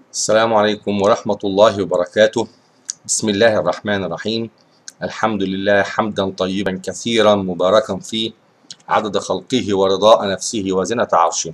السلام عليكم ورحمة الله وبركاته بسم الله الرحمن الرحيم الحمد لله حمدا طيبا كثيرا مباركا فيه عدد خلقه ورضاء نفسه وزنة عرشه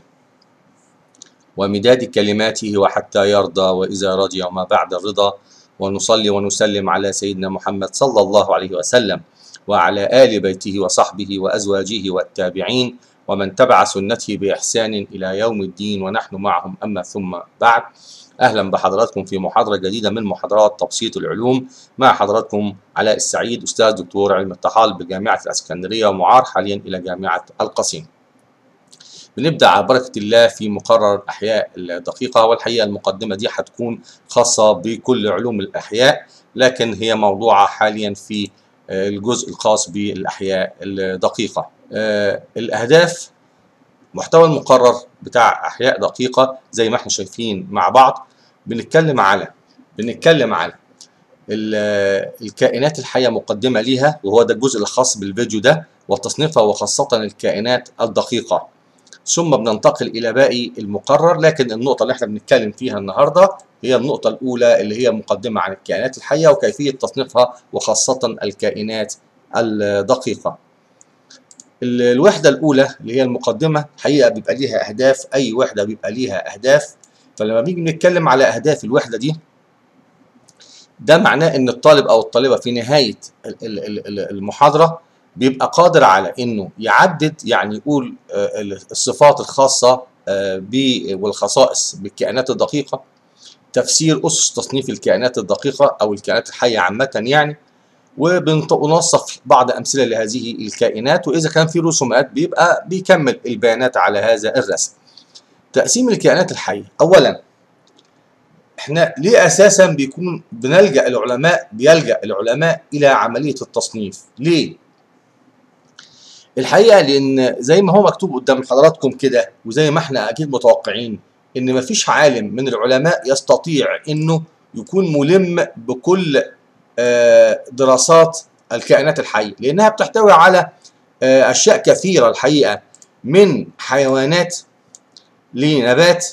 ومداد كلماته وحتى يرضى وإذا رضي وما بعد الرضا ونصلي ونسلم على سيدنا محمد صلى الله عليه وسلم وعلى آل بيته وصحبه وأزواجه والتابعين ومن تبع سنته بإحسان إلى يوم الدين ونحن معهم أما ثم بعد أهلا بحضراتكم في محاضرة جديدة من محاضرات تبسيط العلوم مع حضراتكم علاء السعيد أستاذ دكتور علم الطحال بجامعة الإسكندرية ومعار حاليا إلى جامعة القصيم بنبدأ على بركة الله في مقرر الأحياء الدقيقة والحقيقة المقدمة دي هتكون خاصة بكل علوم الأحياء لكن هي موضوعة حاليا في الجزء الخاص بالأحياء الدقيقة الأهداف محتوى المقرر بتاع أحياء دقيقة زي ما احنا شايفين مع بعض بنتكلم على بنتكلم على الكائنات الحية مقدمة ليها وهو ده الجزء الخاص بالفيديو ده وتصنيفها وخاصة الكائنات الدقيقة ثم بننتقل إلى باقي المقرر لكن النقطة اللي احنا بنتكلم فيها النهاردة هي النقطة الأولى اللي هي مقدمة عن الكائنات الحية وكيفية تصنيفها وخاصة الكائنات الدقيقة الوحدة الأولى اللي هي المقدمة حقيقة بيبقى ليها أهداف أي وحدة بيبقى ليها أهداف فلما بنيجي نتكلم على أهداف الوحدة دي ده معناه إن الطالب أو الطالبة في نهاية المحاضرة بيبقى قادر على إنه يعدد يعني يقول الصفات الخاصة والخصائص بالكائنات الدقيقة تفسير أسس تصنيف الكائنات الدقيقة أو الكائنات الحية عامة يعني ونوصف بعض أمثلة لهذه الكائنات وإذا كان في رسومات بيبقى بيكمل البيانات على هذا الرسم تقسيم الكائنات الحية أولا احنا ليه أساسا بيكون بنلجأ العلماء بيلجأ العلماء إلى عملية التصنيف ليه؟ الحقيقة لأن زي ما هو مكتوب قدام حضراتكم كده وزي ما احنا أكيد متوقعين إن مفيش عالم من العلماء يستطيع إنه يكون ملم بكل دراسات الكائنات الحية لأنها بتحتوي على أشياء كثيرة الحقيقة من حيوانات لنبات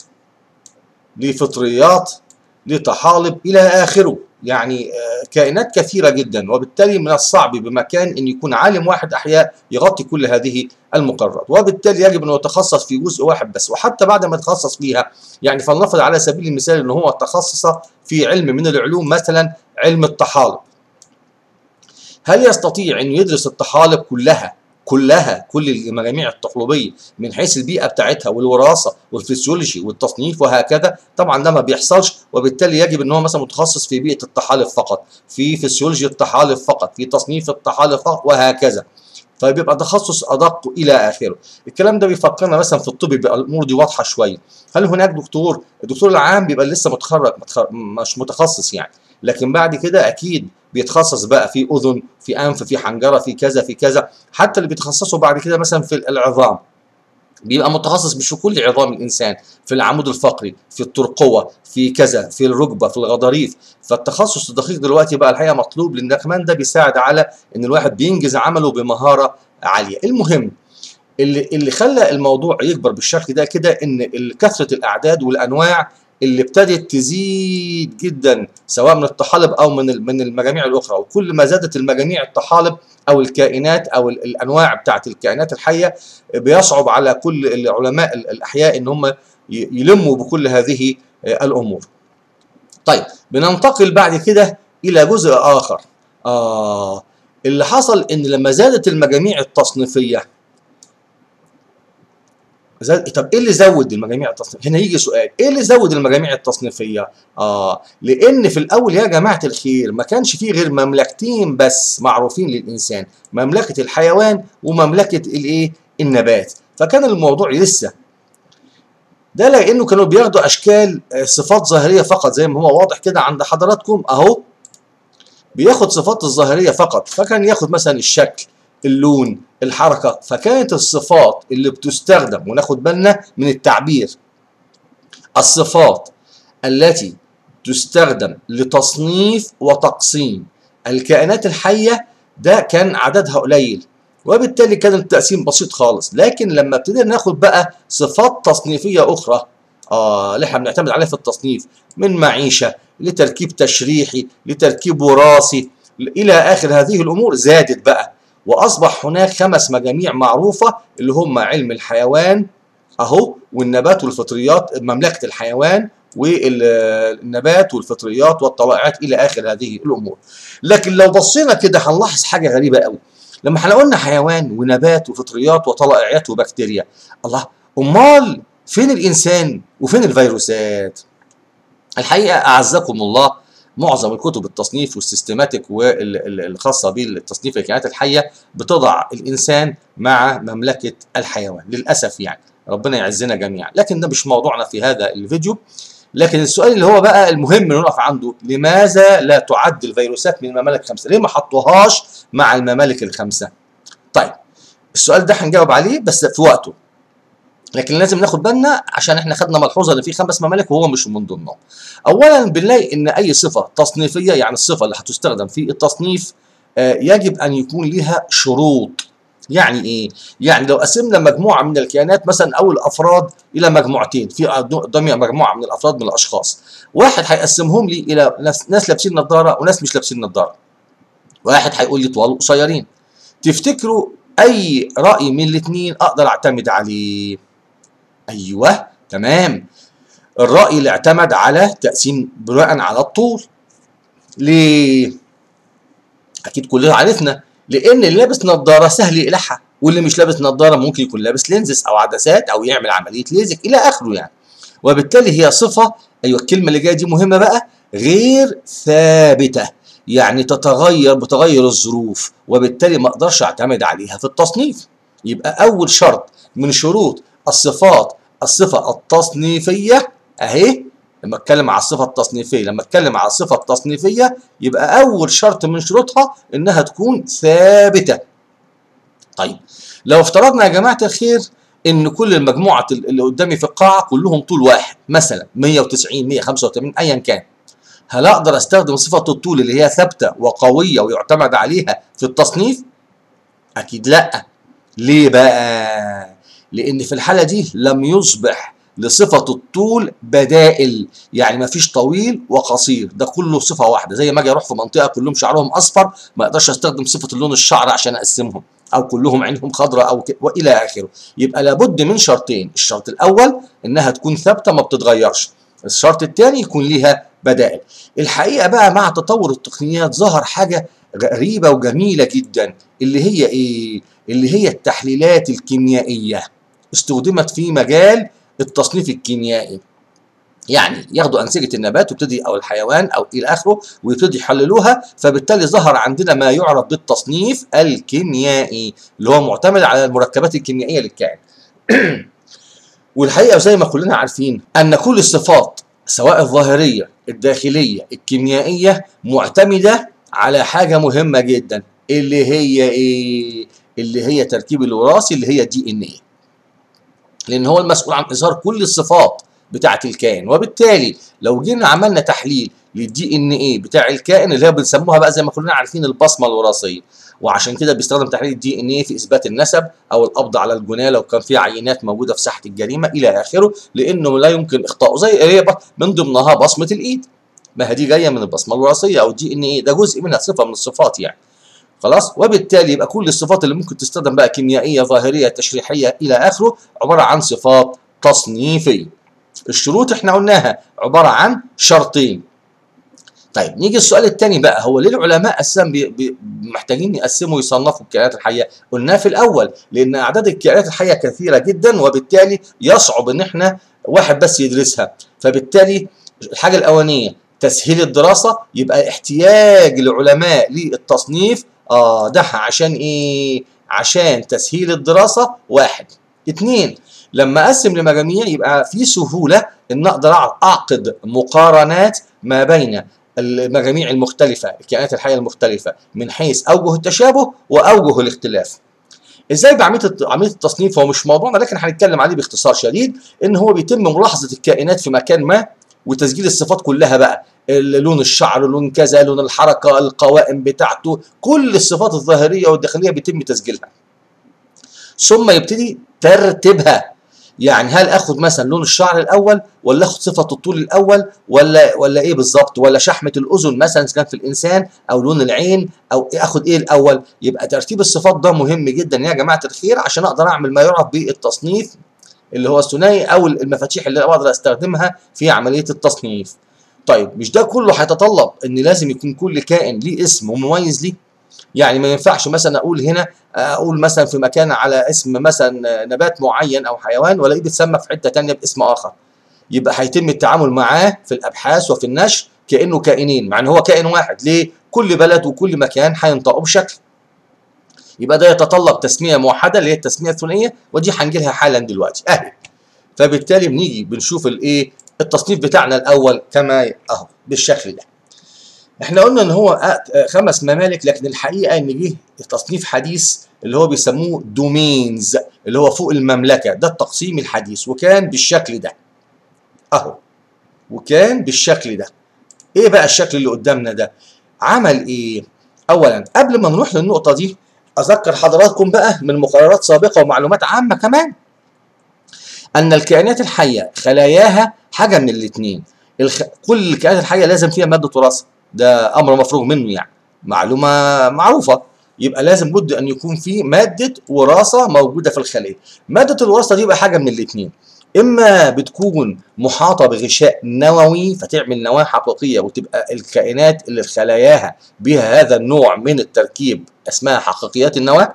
لفطريات لطحالب إلى آخره يعني كائنات كثيرة جدا وبالتالي من الصعب بمكان أن يكون عالم واحد أحياء يغطي كل هذه المقررات وبالتالي يجب أنه يتخصص في جزء واحد بس وحتى بعد ما يتخصص فيها يعني فلنفرض على سبيل المثال أنه هو تخصص في علم من العلوم مثلا علم الطحالب هل يستطيع أن يدرس الطحالب كلها كلها كل المجاميع الطحلوبيه من حيث البيئه بتاعتها والوراثه والفسيولوجي والتصنيف وهكذا طبعا ده ما بيحصلش وبالتالي يجب ان هو مثلا متخصص في بيئه الطحالب فقط في فسيولوجي الطحالب فقط في تصنيف الطحالب فقط وهكذا فبيبقى تخصص ادق الى اخره الكلام ده بيفكرنا مثلا في الطب بيبقى الامور دي واضحه شويه هل هناك دكتور الدكتور العام بيبقى لسه متخرج مش متخصص يعني لكن بعد كده اكيد بيتخصص بقى في اذن في انف في حنجره في كذا في كذا حتى اللي بيتخصصوا بعد كده مثلا في العظام بيبقى متخصص مش في كل عظام الانسان في العمود الفقري في الترقوه في كذا في الركبه في الغضاريف فالتخصص الدقيق دلوقتي بقى الحقيقه مطلوب لان كمان ده بيساعد على ان الواحد بينجز عمله بمهاره عاليه المهم اللي اللي خلى الموضوع يكبر بالشكل ده كده ان كثره الاعداد والانواع اللي ابتدت تزيد جدا سواء من الطحالب او من من المجاميع الاخرى وكل ما زادت المجاميع الطحالب او الكائنات او الانواع بتاعت الكائنات الحيه بيصعب على كل العلماء الاحياء ان هم يلموا بكل هذه الامور. طيب بننتقل بعد كده الى جزء اخر. اه اللي حصل ان لما زادت المجاميع التصنيفيه طب ايه اللي زود المجاميع التصنيفيه؟ هنا يجي سؤال، ايه اللي زود المجاميع التصنيفيه؟ اه لان في الاول يا جماعه الخير ما كانش فيه غير مملكتين بس معروفين للانسان، مملكه الحيوان ومملكه الايه؟ النبات، فكان الموضوع لسه ده لانه كانوا بياخدوا اشكال صفات ظاهريه فقط زي ما هو واضح كده عند حضراتكم اهو بياخد صفات الظاهريه فقط، فكان ياخد مثلا الشكل اللون الحركة فكانت الصفات اللي بتستخدم وناخد بالنا من التعبير الصفات التي تستخدم لتصنيف وتقسيم الكائنات الحية ده كان عددها قليل وبالتالي كان التقسيم بسيط خالص لكن لما ابتدينا ناخد بقى صفات تصنيفية أخرى اه اللي احنا بنعتمد عليها في التصنيف من معيشه لتركيب تشريحي لتركيب وراثي الى اخر هذه الامور زادت بقى واصبح هناك خمس مجاميع معروفه اللي هم علم الحيوان اهو والنبات والفطريات مملكه الحيوان والنبات والفطريات والطلائعات الى اخر هذه الامور لكن لو بصينا كده هنلاحظ حاجه غريبه قوي لما احنا قلنا حيوان ونبات وفطريات وطلائعات وبكتيريا الله امال فين الانسان وفين الفيروسات الحقيقه اعزكم الله معظم الكتب التصنيف والسيستماتيك والخاصه بالتصنيف الكائنات الحيه بتضع الانسان مع مملكه الحيوان للاسف يعني ربنا يعزنا جميعا لكن ده مش موضوعنا في هذا الفيديو لكن السؤال اللي هو بقى المهم اللي نقف عنده لماذا لا تعد الفيروسات من الممالك الخمسه ليه ما حطوهاش مع الممالك الخمسه طيب السؤال ده هنجاوب عليه بس في وقته لكن لازم ناخد بالنا عشان احنا خدنا ملحوظه ان في خمس ممالك وهو مش من ضمنهم. اولا بنلاقي ان اي صفه تصنيفيه يعني الصفه اللي هتستخدم في التصنيف آه يجب ان يكون لها شروط. يعني ايه؟ يعني لو قسمنا مجموعه من الكيانات مثلا او الافراد الى مجموعتين في قدامي مجموعه من الافراد من الاشخاص. واحد هيقسمهم لي الى ناس لابسين نظاره وناس مش لابسين نظاره. واحد هيقول لي طوال وقصيرين. تفتكروا اي راي من الاثنين اقدر اعتمد عليه؟ ايوه تمام الراي اللي اعتمد على تقسيم بناء على الطول ليه اكيد كلنا عرفنا لان اللي لابس نظاره سهل يقلعها واللي مش لابس نظاره ممكن يكون لابس لينزس او عدسات او يعمل عمليه ليزك الى اخره يعني وبالتالي هي صفه ايوه الكلمه اللي جايه دي مهمه بقى غير ثابته يعني تتغير بتغير الظروف وبالتالي ما اقدرش اعتمد عليها في التصنيف يبقى اول شرط من شروط الصفات الصفة التصنيفية أهي لما اتكلم على الصفة التصنيفية لما اتكلم على الصفة التصنيفية يبقى أول شرط من شروطها إنها تكون ثابتة. طيب لو افترضنا يا جماعة الخير إن كل المجموعة اللي قدامي في القاعة كلهم طول واحد مثلا 190 185 أيا كان. هل أقدر أستخدم صفة الطول اللي هي ثابتة وقوية ويعتمد عليها في التصنيف؟ أكيد لأ. ليه بقى؟ لان في الحاله دي لم يصبح لصفه الطول بدائل يعني ما فيش طويل وقصير ده كله صفه واحده زي ما اجي اروح في منطقه كلهم شعرهم اصفر ما اقدرش استخدم صفه اللون الشعر عشان اقسمهم او كلهم عينهم خضراء او ك... والى اخره يبقى لابد من شرطين الشرط الاول انها تكون ثابته ما بتتغيرش الشرط الثاني يكون ليها بدائل الحقيقه بقى مع تطور التقنيات ظهر حاجه غريبه وجميله جدا اللي هي ايه اللي هي التحليلات الكيميائيه استخدمت في مجال التصنيف الكيميائي يعني ياخدوا انسجه النبات ويبتدي او الحيوان او الى اخره ويبتدي يحللوها فبالتالي ظهر عندنا ما يعرف بالتصنيف الكيميائي اللي هو معتمد على المركبات الكيميائيه للكائن والحقيقه زي ما كلنا عارفين ان كل الصفات سواء الظاهريه الداخليه الكيميائيه معتمده على حاجه مهمه جدا اللي هي ايه اللي هي تركيب الوراثي اللي هي دي ان ايه لان هو المسؤول عن اظهار كل الصفات بتاعه الكائن وبالتالي لو جينا عملنا تحليل للدي ان ايه بتاع الكائن اللي هي بنسموها بقى زي ما كلنا عارفين البصمه الوراثيه وعشان كده بيستخدم تحليل الدي ان ايه في اثبات النسب او القبض على الجناه لو كان في عينات موجوده في ساحه الجريمه الى اخره لانه لا يمكن اخطائه زي هي من ضمنها بصمه الايد ما هي دي جايه من البصمه الوراثيه او الدي ان ايه ده جزء منها صفه من الصفات يعني خلاص وبالتالي يبقى كل الصفات اللي ممكن تستخدم بقى كيميائيه ظاهريه تشريحيه الى اخره عباره عن صفات تصنيفيه الشروط احنا قلناها عباره عن شرطين طيب نيجي السؤال الثاني بقى هو ليه العلماء اساسا بي بي محتاجين يقسموا ويصنفوا الكائنات الحيه؟ قلناها في الاول لان اعداد الكائنات الحيه كثيره جدا وبالتالي يصعب ان احنا واحد بس يدرسها فبالتالي الحاجه الاولانيه تسهيل الدراسه يبقى احتياج العلماء للتصنيف اه ده عشان ايه؟ عشان تسهيل الدراسه واحد اثنين لما اقسم لمجاميع يبقى في سهوله ان اقدر اعقد مقارنات ما بين المجاميع المختلفه الكائنات الحيه المختلفه من حيث اوجه التشابه واوجه الاختلاف ازاي بعمليه عمليه التصنيف هو مش موضوعنا لكن هنتكلم عليه باختصار شديد ان هو بيتم ملاحظه الكائنات في مكان ما وتسجيل الصفات كلها بقى لون الشعر لون كذا لون الحركه القوائم بتاعته كل الصفات الظاهريه والداخليه بيتم تسجيلها ثم يبتدي ترتيبها يعني هل اخد مثلا لون الشعر الاول ولا اخد صفه الطول الاول ولا ولا ايه بالظبط ولا شحمه الاذن مثلا اذا كان في الانسان او لون العين او اخد ايه الاول يبقى ترتيب الصفات ده مهم جدا يا جماعه الخير عشان اقدر اعمل ما يعرف بالتصنيف اللي هو الثنائي او المفاتيح اللي اقدر استخدمها في عمليه التصنيف طيب مش ده كله هيتطلب ان لازم يكون كل كائن ليه اسم ومميز ليه يعني ما ينفعش مثلا اقول هنا اقول مثلا في مكان على اسم مثلا نبات معين او حيوان والاقيه بيتسمى في حته ثانيه باسم اخر يبقى هيتم التعامل معاه في الابحاث وفي النشر كانه كائنين مع ان هو كائن واحد ليه كل بلد وكل مكان هينطقوا بشكل يبقى ده يتطلب تسميه موحده اللي هي التسميه الثنائيه ودي هنجي لها حالا دلوقتي اهي فبالتالي بنيجي بنشوف الايه التصنيف بتاعنا الاول كما اهو بالشكل ده احنا قلنا ان هو خمس ممالك لكن الحقيقه ان جه تصنيف حديث اللي هو بيسموه دومينز اللي هو فوق المملكه ده التقسيم الحديث وكان بالشكل ده اهو وكان بالشكل ده ايه بقى الشكل اللي قدامنا ده عمل ايه اولا قبل ما نروح للنقطه دي اذكر حضراتكم بقى من مقررات سابقه ومعلومات عامه كمان ان الكائنات الحيه خلاياها حاجه من الاثنين الخ... كل الكائنات الحيه لازم فيها ماده وراثه ده امر مفروغ منه يعني معلومه معروفه يبقى لازم بد ان يكون في ماده وراثه موجوده في الخليه ماده الوراثه دي يبقى حاجه من الاثنين اما بتكون محاطه بغشاء نووي فتعمل نواه حقيقيه وتبقى الكائنات اللي خلاياها بها هذا النوع من التركيب اسمها حقيقيات النواه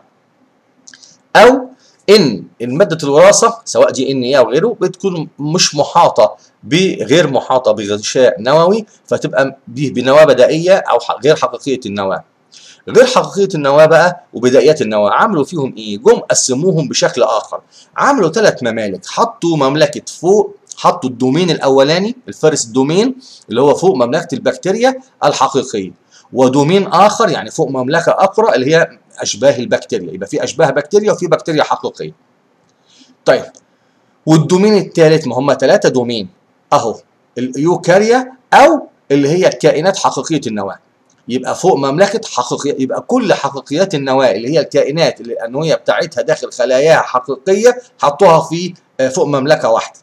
او ان الماده الوراثه سواء دي ان ايه او غيره بتكون مش محاطه بغير محاطه بغشاء نووي فتبقى دي بنواه بدائيه او غير حقيقيه النواه غير حقيقيه النواه بقى وبدائيات النواه عملوا فيهم ايه جم قسموهم بشكل اخر عملوا ثلاث ممالك حطوا مملكه فوق حطوا الدومين الاولاني الفارس الدومين اللي هو فوق مملكه البكتيريا الحقيقيه ودومين اخر يعني فوق مملكه اقرى اللي هي اشباه البكتيريا يبقى في اشباه بكتيريا وفي بكتيريا حقيقيه طيب والدومين الثالث ما هم ثلاثه دومين اهو الايوكاريا او اللي هي الكائنات حقيقيه النواه يبقى فوق مملكه حقيقيه يبقى كل حقيقيات النواه اللي هي الكائنات اللي الانويه بتاعتها داخل خلاياها حقيقيه حطوها في فوق مملكه واحده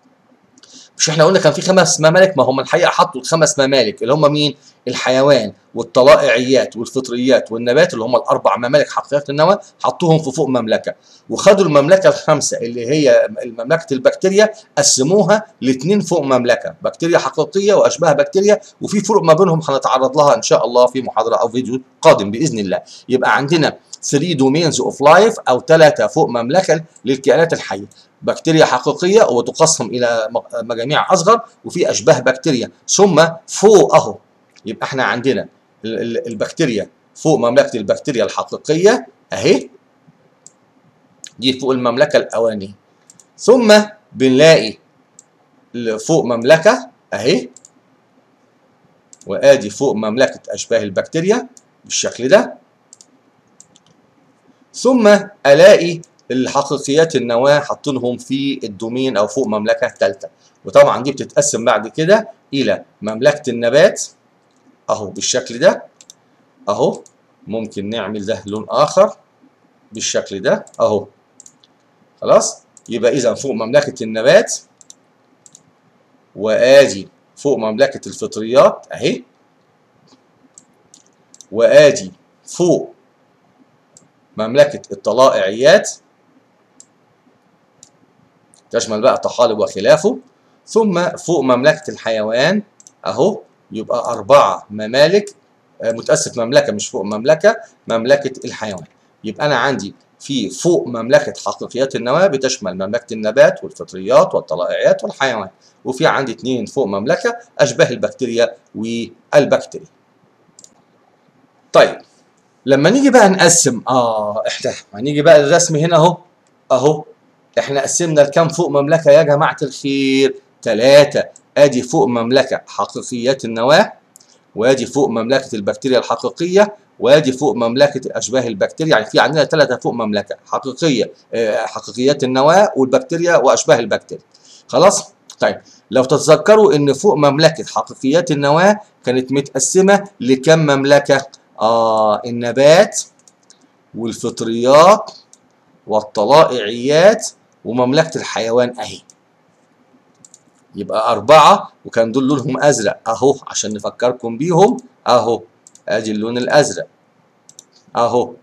مش احنا قلنا كان في خمس ممالك ما هم الحقيقه حطوا الخمس ممالك اللي هم مين الحيوان والطلائعيات والفطريات والنبات اللي هم الاربع ممالك حقيقيه النواه حطوهم في فوق مملكه وخدوا المملكه الخامسه اللي هي مملكه البكتيريا قسموها لاثنين فوق مملكه بكتيريا حقيقيه واشباه بكتيريا وفي فروق ما بينهم هنتعرض لها ان شاء الله في محاضره او فيديو قادم باذن الله يبقى عندنا 3 دومينز اوف لايف او ثلاثه فوق مملكه للكائنات الحيه بكتيريا حقيقيه وتقسم الى مجاميع اصغر وفي اشباه بكتيريا ثم فوق اهو يبقى احنا عندنا البكتيريا فوق مملكه البكتيريا الحقيقيه اهي دي فوق المملكه الاولانيه ثم بنلاقي فوق مملكه اهي وادي فوق مملكه اشباه البكتيريا بالشكل ده ثم الاقي الحقيقيات النواه حاطينهم في الدومين او فوق مملكه ثالثه وطبعا دي بتتقسم بعد كده الى مملكه النبات اهو بالشكل ده اهو ممكن نعمل ده لون اخر بالشكل ده اهو خلاص يبقى اذا فوق مملكه النبات وادي فوق مملكه الفطريات اهي وادي فوق مملكه الطلائعيات تشمل بقى طحالب وخلافه ثم فوق مملكه الحيوان اهو يبقى أربعة ممالك متأسف مملكة مش فوق مملكة مملكة الحيوان يبقى أنا عندي في فوق مملكة حقيقيات النواة بتشمل مملكة النبات والفطريات والطلائعيات والحيوان وفي عندي اتنين فوق مملكة أشباه البكتيريا والبكتيريا طيب لما نيجي بقى نقسم اه احنا هنيجي بقى الرسم هنا اهو اهو احنا قسمنا لكام فوق مملكة يا جماعة الخير ثلاثة ادي فوق مملكه حقيقيات النواه وادي فوق مملكه البكتيريا الحقيقيه وادي فوق مملكه اشباه البكتيريا يعني في عندنا ثلاثه فوق مملكه حقيقيه حقيقيات النواه والبكتيريا واشباه البكتيريا خلاص طيب لو تتذكروا ان فوق مملكه حقيقيات النواه كانت متقسمه لكم مملكه اه النبات والفطريات والطلائعيات ومملكة الحيوان أهي يبقى أربعة وكان دول لونهم أزرق أهو عشان نفكركم بيهم أهو أدي اللون الأزرق أهو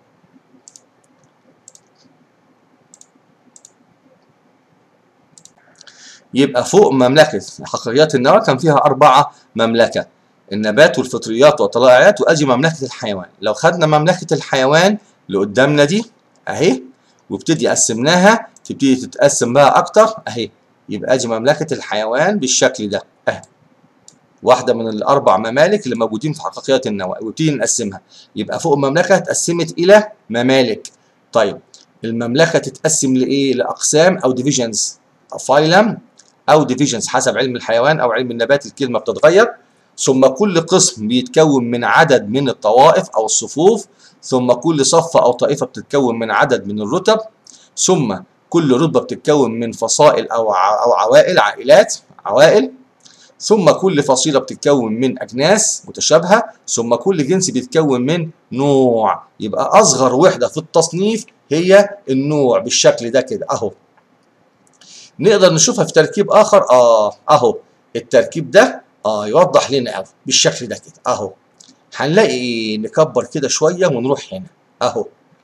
يبقى فوق مملكة حقيقيات النواة كان فيها أربعة مملكة النبات والفطريات والطلائعات وأدي مملكة الحيوان لو خدنا مملكة الحيوان اللي قدامنا دي أهي وابتدي قسمناها تبتدي تتقسم بقى أكتر أهي يبقى أدي مملكة الحيوان بالشكل ده أهي واحدة من الأربع ممالك اللي موجودين في حقيقيات النواة وابتدي نقسمها يبقى فوق المملكة اتقسمت إلى ممالك طيب المملكة تتقسم لإيه؟ لأقسام أو ديفيجنز فايلم او ديفيجنز حسب علم الحيوان او علم النبات الكلمه بتتغير ثم كل قسم بيتكون من عدد من الطوائف او الصفوف ثم كل صف او طائفه بتتكون من عدد من الرتب ثم كل رتبه بتتكون من فصائل او او عوائل عائلات عوائل ثم كل فصيله بتتكون من اجناس متشابهه ثم كل جنس بيتكون من نوع يبقى اصغر وحده في التصنيف هي النوع بالشكل ده كده اهو نقدر نشوفها في تركيب اخر اه اهو التركيب ده اه يوضح لنا قوي بالشكل ده كده اهو هنلاقي نكبر كده شويه ونروح هنا اهو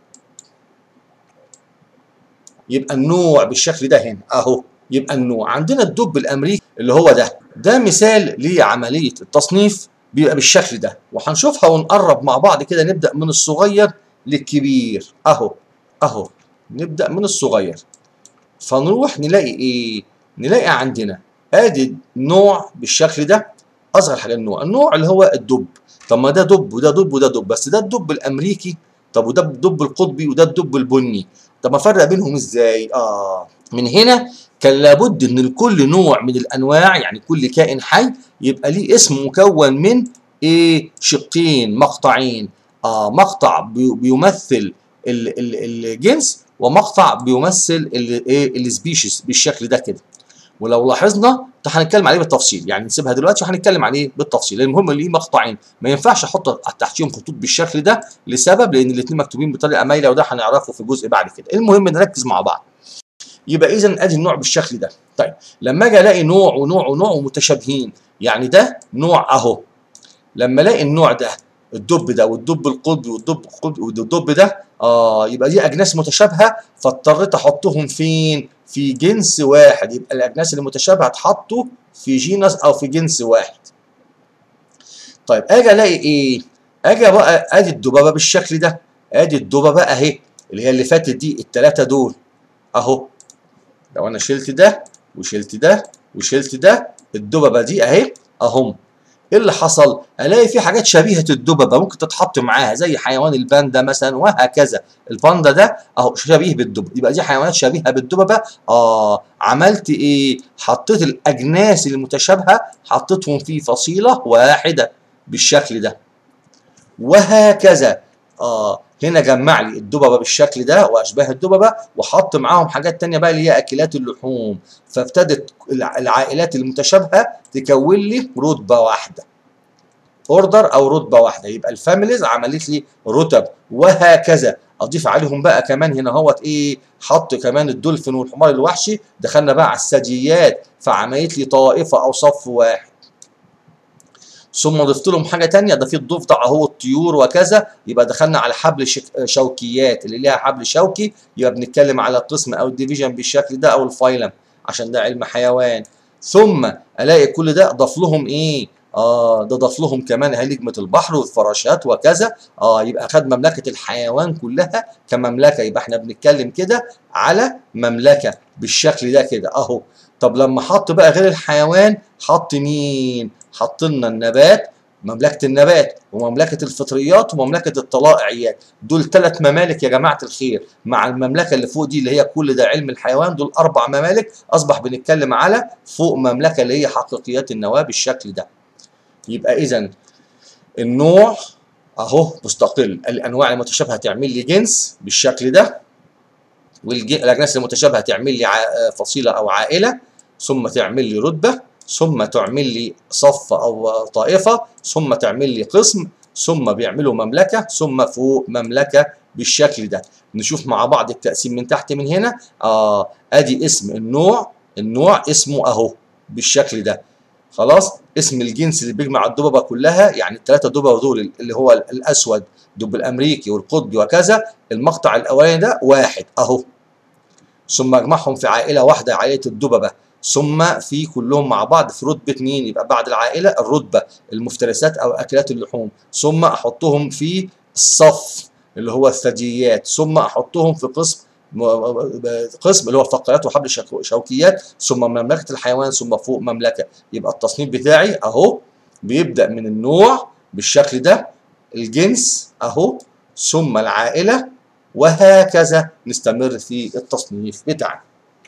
يبقى النوع بالشكل ده هنا اهو يبقى النوع عندنا الدب الامريكي اللي هو ده ده مثال لعمليه التصنيف بيبقى بالشكل ده وهنشوفها ونقرب مع بعض كده نبدا من الصغير للكبير اهو اهو نبدا من الصغير فنروح نلاقي ايه نلاقي عندنا ادي نوع بالشكل ده اصغر حاجه النوع النوع اللي هو الدب طب ما ده دب وده دب وده دب بس ده الدب الامريكي طب وده الدب القطبي وده الدب البني طب افرق بينهم ازاي اه من هنا كان لابد ان لكل نوع من الانواع يعني كل كائن حي يبقى ليه اسم مكون من ايه شقين مقطعين اه مقطع بيمثل الجنس ومقطع بيمثل الايه السبيشيز بالشكل ده كده ولو لاحظنا ده هنتكلم عليه بالتفصيل يعني نسيبها دلوقتي وهنتكلم عليه بالتفصيل المهم ليه مقطعين ما ينفعش احط تحتيهم خطوط بالشكل ده لسبب لان الاثنين مكتوبين بطريقه مايله وده هنعرفه في جزء بعد كده المهم نركز مع بعض يبقى اذا ادي النوع بالشكل ده طيب لما اجي الاقي نوع ونوع ونوع ومتشابهين يعني ده نوع اهو لما الاقي النوع ده الدب ده والدب القطبي والدب القطبي والدب ده اه يبقى دي اجناس متشابهه فاضطريت احطهم فين؟ في جنس واحد يبقى الاجناس المتشابهه اتحطوا في جينس او في جنس واحد. طيب اجي الاقي ايه؟ اجي بقى ادي الدببه بالشكل ده ادي الدببه اهي اللي هي اللي فاتت دي الثلاثه دول اهو لو انا شلت ده وشلت ده وشلت ده الدببه دي اهي اهم ايه اللي حصل؟ الاقي في حاجات شبيهه الدببه ممكن تتحط معاها زي حيوان الباندا مثلا وهكذا الباندا ده اهو شبيه بالدببه يبقى دي حيوانات شبيهه بالدببه اه عملت ايه؟ حطيت الاجناس المتشابهه حطيتهم في فصيله واحده بالشكل ده وهكذا اه هنا جمع لي الدببه بالشكل ده واشباه الدببه وحط معاهم حاجات تانية بقى اللي هي اكلات اللحوم فابتدت العائلات المتشابهه تكون لي رتبه واحده اوردر او رتبه واحده يبقى الفاميليز عملت لي رتب وهكذا اضيف عليهم بقى كمان هنا اهوت ايه حط كمان الدولفين والحمار الوحشي دخلنا بقى على الثدييات فعملت لي طائفه او صف واحد ثم ضفت لهم حاجه ثانيه ضفت ضفدع اهو الطيور وكذا يبقى دخلنا على حبل شوكيات اللي ليها حبل شوكي يبقى بنتكلم على القسم او الديفيجن بالشكل ده او الفايلم عشان ده علم حيوان ثم الاقي كل ده ضاف لهم ايه اه ده ضاف لهم كمان هلجمة البحر والفراشات وكذا اه يبقى خد مملكة الحيوان كلها كمملكة يبقى احنا بنتكلم كده على مملكة بالشكل ده كده اهو طب لما حط بقى غير الحيوان حط مين حط لنا النبات مملكة النبات ومملكة الفطريات ومملكة الطلائعيات دول ثلاث ممالك يا جماعة الخير مع المملكة اللي فوق دي اللي هي كل ده علم الحيوان دول أربع ممالك أصبح بنتكلم على فوق مملكة اللي هي حقيقيات النواة بالشكل ده يبقى إذا النوع أهو مستقل الأنواع المتشابهة تعمل لي جنس بالشكل ده والأجناس المتشابهة تعمل لي فصيلة أو عائلة ثم تعمل لي رتبة ثم تعمل لي صف او طائفه ثم تعمل لي قسم ثم بيعملوا مملكه ثم فوق مملكه بالشكل ده نشوف مع بعض التقسيم من تحت من هنا اه ادي اسم النوع النوع اسمه اهو بالشكل ده خلاص اسم الجنس اللي بيجمع الدببه كلها يعني الثلاثه دببه دول اللي هو الاسود دب الامريكي والقطبي وكذا المقطع الاولاني ده واحد اهو ثم اجمعهم في عائله واحده عائله الدببه ثم في كلهم مع بعض في رتبه مين يبقى بعد العائله الرتبه المفترسات او اكلات اللحوم ثم احطهم في الصف اللي هو الثدييات ثم احطهم في قسم قسم اللي هو فقرات وحبل شوكيات ثم مملكه الحيوان ثم فوق مملكه يبقى التصنيف بتاعي اهو بيبدا من النوع بالشكل ده الجنس اهو ثم العائله وهكذا نستمر في التصنيف بتاعنا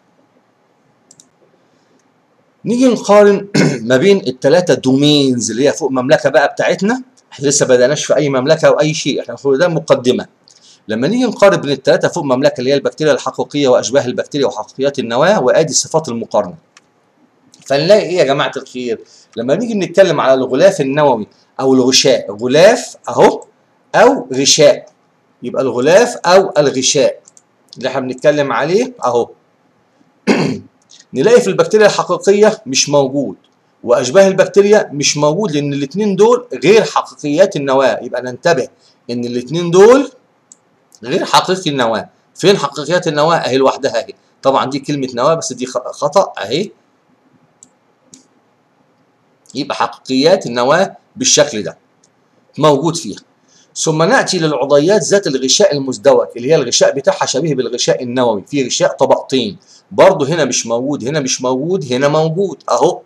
نيجي نقارن ما بين الثلاثه دومينز اللي هي فوق المملكه بقى بتاعتنا احنا لسه بدأناش في اي مملكه او اي شيء احنا ده مقدمه لما نيجي نقارن بين الثلاثه فوق المملكه اللي هي البكتيريا الحقيقيه واشباه البكتيريا وحقيقيات النواه وادي صفات المقارنه فنلاقي ايه يا جماعه الخير لما نيجي نتكلم على الغلاف النووي او الغشاء غلاف اهو او غشاء يبقى الغلاف او الغشاء اللي احنا بنتكلم عليه اهو نلاقي في البكتيريا الحقيقيه مش موجود واشباه البكتيريا مش موجود لان الاثنين دول غير حقيقيات النواه يبقى ننتبه ان الاثنين دول غير حقيقي النواه فين حقيقيات النواه اهي لوحدها اهي طبعا دي كلمه نواه بس دي خطا اهي يبقى حقيقيات النواه بالشكل ده موجود فيها ثم ناتي للعضيات ذات الغشاء المزدوج اللي هي الغشاء بتاعها شبيه بالغشاء النووي في غشاء طبقتين برضه هنا مش موجود هنا مش موجود هنا موجود اهو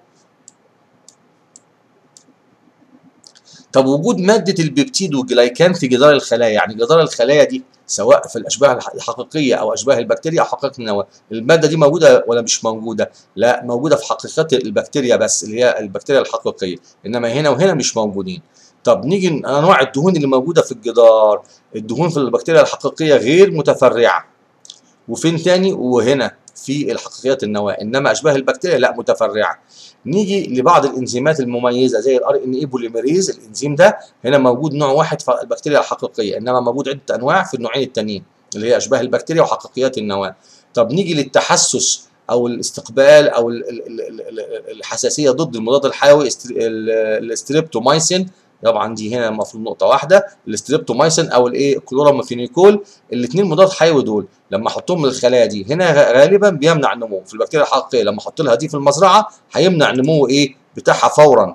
طب وجود ماده البيبتيد والجلايكان في جدار الخلايا يعني جدار الخلايا دي سواء في الاشباه الحقيقيه او اشباه البكتيريا او حقيقه النواه الماده دي موجوده ولا مش موجوده لا موجوده في حقيقه البكتيريا بس اللي هي البكتيريا الحقيقيه انما هنا وهنا مش موجودين طب نيجي انواع الدهون اللي موجوده في الجدار الدهون في البكتيريا الحقيقيه غير متفرعه وفين تاني وهنا في الحقيقيات النواه انما اشباه البكتيريا لا متفرعه نيجي لبعض الانزيمات المميزه زي الار ان اي بوليميريز الانزيم ده هنا موجود نوع واحد في البكتيريا الحقيقيه انما موجود عده انواع في النوعين التانيين اللي هي اشباه البكتيريا وحقيقيات النواه طب نيجي للتحسس او الاستقبال او الحساسيه ضد المضاد الحيوي الاستريبتومايسين طبعا دي هنا المفروض نقطه واحده الاستريبتومايسين او الايه كلورامفينيكول الاثنين مضاد حيوي دول لما احطهم من الخلايا دي هنا غالبا بيمنع النمو في البكتيريا الحقيقيه لما احط لها دي في المزرعه هيمنع النمو ايه بتاعها فورا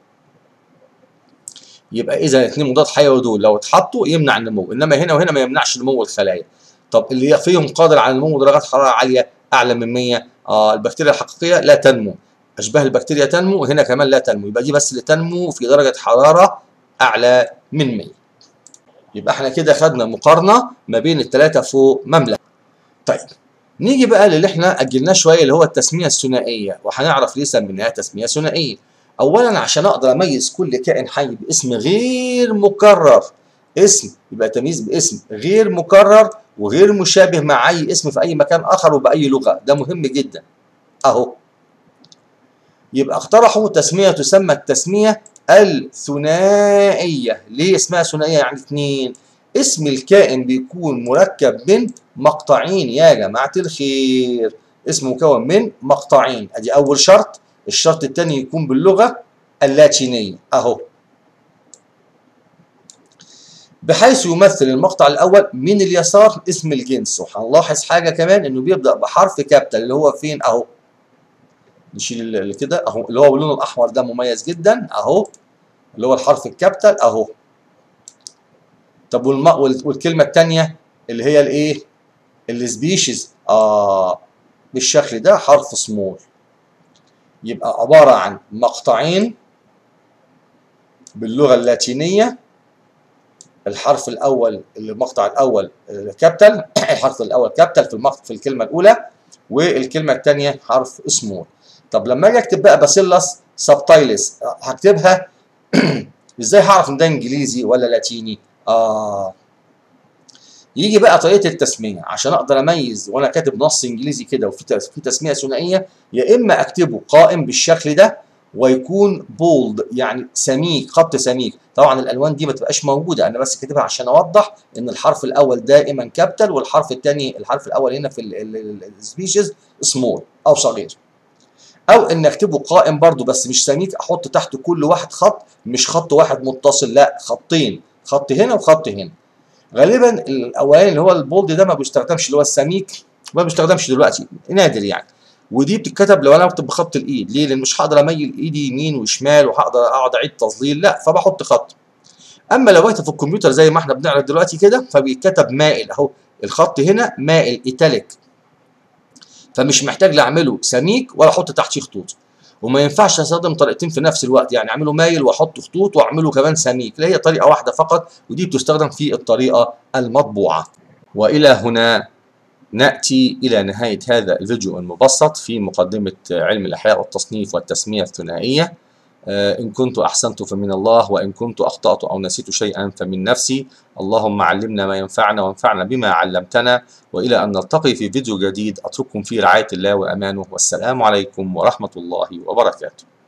يبقى اذا الاثنين مضاد حيوي دول لو اتحطوا يمنع النمو انما هنا وهنا ما يمنعش نمو الخلايا طب اللي فيهم قادر على النمو درجات حراره عاليه اعلى من 100 آه البكتيريا الحقيقيه لا تنمو اشباه البكتيريا تنمو وهنا كمان لا تنمو يبقى دي بس اللي تنمو في درجه حراره اعلى من 100 يبقى احنا كده خدنا مقارنه ما بين الثلاثه فوق مملكه طيب نيجي بقى للي احنا اجلناه شويه اللي هو التسميه الثنائيه وهنعرف ليه سميناها تسميه ثنائيه اولا عشان اقدر اميز كل كائن حي باسم غير مكرر اسم يبقى تمييز باسم غير مكرر وغير مشابه مع اي اسم في اي مكان اخر وباي لغه ده مهم جدا اهو يبقى اقترحوا تسميه تسمى التسميه الثنائيه ليه اسمها ثنائيه يعني اثنين اسم الكائن بيكون مركب من مقطعين يا جماعه الخير اسمه مكون من مقطعين ادي اول شرط الشرط الثاني يكون باللغه اللاتينيه اهو بحيث يمثل المقطع الاول من اليسار اسم الجنس وهنلاحظ حاجه كمان انه بيبدا بحرف كابيتال اللي هو فين اهو نشيل اللي كده اهو اللي هو باللون الاحمر ده مميز جدا اهو اللي هو الحرف الكابيتال اهو طب والم... والكلمه الثانيه اللي هي الايه السبيشيز اه بالشكل ده حرف سمول يبقى عباره عن مقطعين باللغه اللاتينيه الحرف الاول المقطع الاول كابيتال الحرف الاول كابيتال في المقطع في الكلمه الاولى والكلمه الثانيه حرف سمول طب لما اجي اكتب بقى باسيلس سبتايلس هكتبها ازاي هعرف ان ده انجليزي ولا لاتيني اه يجي بقى طريقه التسميه عشان اقدر اميز وانا كاتب نص انجليزي كده وفي في تسميه ثنائيه يا اما اكتبه قائم بالشكل ده ويكون بولد يعني سميك خط سميك طبعا الالوان دي ما تبقاش موجوده انا بس كاتبها عشان اوضح ان الحرف الاول دائما كابيتال والحرف الثاني الحرف الاول هنا في السبيشيز سمول او صغير او ان اكتبه قائم برضو بس مش سميك احط تحت كل واحد خط مش خط واحد متصل لا خطين خط هنا وخط هنا غالبا الاولاني اللي هو البولد ده ما بيستخدمش اللي هو السميك ما بيستخدمش دلوقتي نادر يعني ودي بتتكتب لو انا بكتب بخط الايد ليه لان مش هقدر اميل ايدي يمين وشمال وهقدر اقعد اعيد تظليل لا فبحط خط اما لو بكتب في الكمبيوتر زي ما احنا بنعرض دلوقتي كده فبيتكتب مائل اهو الخط هنا مائل ايتاليك فمش محتاج لا اعمله سميك ولا احط تحتيه خطوط وما ينفعش استخدم طريقتين في نفس الوقت يعني اعمله مايل واحط خطوط واعمله كمان سميك لا هي طريقه واحده فقط ودي بتستخدم في الطريقه المطبوعه والى هنا ناتي الى نهايه هذا الفيديو المبسط في مقدمه علم الاحياء والتصنيف والتسميه الثنائيه إن كنت أحسنت فمن الله وإن كنت أخطأت أو نسيت شيئا فمن نفسي اللهم علمنا ما ينفعنا وانفعنا بما علمتنا وإلى أن نلتقي في فيديو جديد أترككم في رعاية الله وأمانه والسلام عليكم ورحمة الله وبركاته